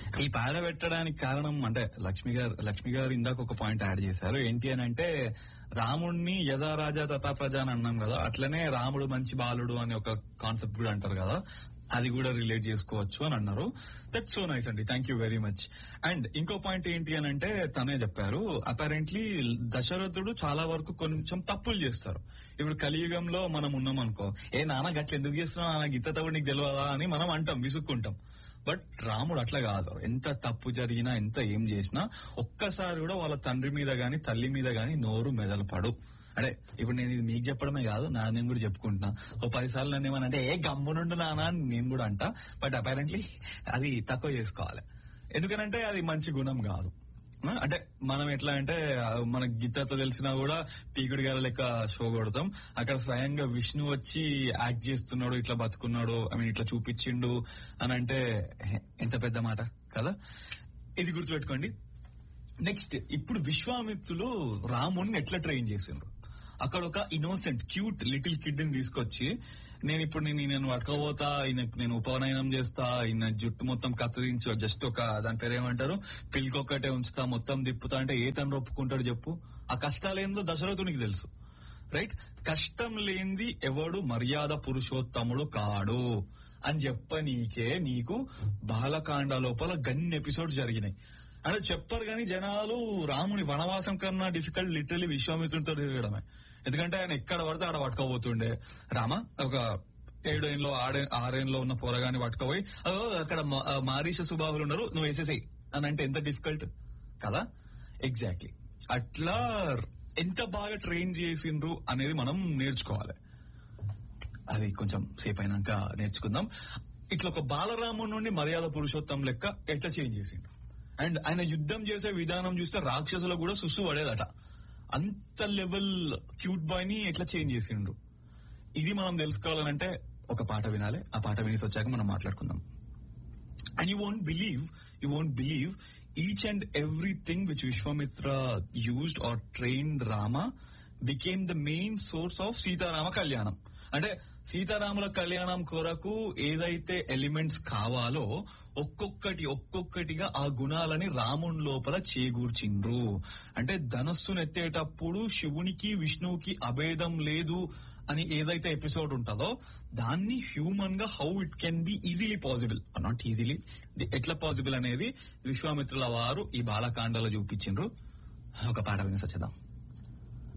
ఈ పాడ పెట్టడానికి కారణం అంటే లక్ష్మి గారు లక్ష్మి గారు ఇందాక ఒక పాయింట్ యాడ్ చేశారు ఏంటి అని అంటే రాముడిని యథా రాజా తథా ప్రజ అని అన్నాం కదా అట్లనే రాముడు మంచి బాలుడు అని ఒక కాన్సెప్ట్ కూడా అంటారు కదా అది కూడా రిలేట్ చేసుకోవచ్చు అని అన్నారు దట్ సో నైస్ అండి thank you very much and ఇంకో పాయింట్ ఏంటి అని అంటే తనే చెప్పారు అపారెంట్లీ దశరథుడు చాలా వరకు కొంచెం తప్పులు చేస్తారు ఇప్పుడు కలియుగంలో మనం ఉన్నాం అనుకో ఏ నాన్న గట్ల ఎందుకు చేస్తున్నావు నాన్న గిత్త తవ్వుడు నీకు తెలియదా అని మనం అంటాం విసుక్కుంటాం బట్ రాముడు అట్లా కాదు ఎంత తప్పు జరిగినా ఎంత ఏం చేసినా ఒక్కసారి కూడా వాళ్ళ తండ్రి మీద గాని తల్లి మీద గాని నోరు మెదలపడు అంటే ఇప్పుడు నేను ఇది మీకు చెప్పడమే కాదు నా నేను కూడా చెప్పుకుంటున్నా ఓ పది సార్లు నన్ను ఏమన్నా అంటే ఏ గమ్మునుండు నానా అని నేను కూడా అంటా బట్ అపారెంట్లీ అది తక్కువ చేసుకోవాలి ఎందుకనంటే అది మంచి గుణం కాదు ఆ, అంటే మనం ఎట్లా అంటే ఆ, మన గీతతో తెలిసినా కూడా పీకుడు గారి లెక్క షో కొడతాం అక్కడ స్వయంగా విష్ణు వచ్చి యాక్ట్ చేస్తున్నాడు ఇట్లా బతుకున్నాడు ఐ మీన్ ఇట్లా చూపించిండు అని అంటే హే, ఎంత పెద్ద మాట కదా ఇది గుర్తుపెట్టుకోండి నెక్స్ట్ ఇప్పుడు విశ్వామిత్రులు రాముడిని ఎట్లా ట్రైన్ చేసిండ్రు అక్కడ ఒక ఇన్నోసెంట్ క్యూట్ లిటిల్ కిడ్ ని తీసుకొచ్చి నేను ఇప్పుడు నేను నేను పట్టుకోబోతా ఈయనకు నేను ఉపనయనం చేస్తా ఈయన జుట్టు మొత్తం కత్తిరించు జస్ట్ ఒక దాని పేరు ఏమంటారు పిల్కొక్కటే ఉంచుతా మొత్తం తిప్పుతా అంటే ఏ తండ్రి ఒప్పుకుంటాడు చెప్పు ఆ కష్టాలు ఏందో దశరథునికి తెలుసు రైట్ కష్టం లేనిది ఎవడు మర్యాద పురుషోత్తముడు కాడు అని చెప్ప నీకే నీకు బాలకాండ లోపల గన్ని ఎపిసోడ్స్ జరిగినాయి అంటే చెప్పరు కానీ జనాలు రాముని వనవాసం కన్నా డిఫికల్ట్ లిటరలీ విశ్వామిత్రునితో తిరగడమే ఎందుకంటే ఆయన ఎక్కడ పడితే ఆడ పట్టుకోబోతుండే రామ ఒక ఏడేళ్ళలో ఆడే ఆరేళ్ళలో ఉన్న పోరగాని పట్టుకోపోయి "అగో, అక్కడ మా- ఆ, మారీష సుబాబులు ఉన్నారు నువ్వు వేసేసేయి అని అంటే ఎంత డిఫికల్ట్ కదా ఎగ్జాక్ట్లీ అట్లా ఎంత బాగా ట్రైన్ చేసిండ్రు అనేది మనం నేర్చుకోవాలి అది కొంచెం సేపు అయినాక నేర్చుకుందాం ఇట్లా ఒక బాలరాముడి నుండి మర్యాద పురుషోత్తం లెక్క ఎట్లా చేంజ్ చేసిండు అండ్ ఆయన యుద్ధం చేసే విధానం చూస్తే రాక్షసులకు కూడా సుసు పడేదట అంత లెవెల్ క్యూట్ బాయ్ ని ఎట్లా చేంజ్ చేసిండ్రు ఇది మనం తెలుసుకోవాలంటే ఒక పాట వినాలి ఆ పాట వినేసి వచ్చాక మనం మాట్లాడుకుందాం and you won't believe you won't believe each and everything which Vishwamitra used or trained Rama became the main source of Sitarama కళ్యాణం అంటే సీతారాముల కళ్యాణం కొరకు ఏదైతే ఎలిమెంట్స్ కావాలో ఒక్కొక్కటి ఒక్కొక్కటిగా ఆ గుణాలని రాముని లోపల చేకూర్చిండ్రు అంటే ధనస్సును ఎత్తేటప్పుడు శివునికి విష్ణువుకి అభేదం లేదు అని ఏదైతే ఎపిసోడ్ ఉంటుందో దాన్ని హ్యూమన్ గా how it can be easily possible not easily ఎట్లా పాసిబుల్ అనేది విశ్వామిత్రుల వారు ఈ బాలకాండలో చూపించిండ్రు ఒక పాట వినేసి వచ్చేద్దాం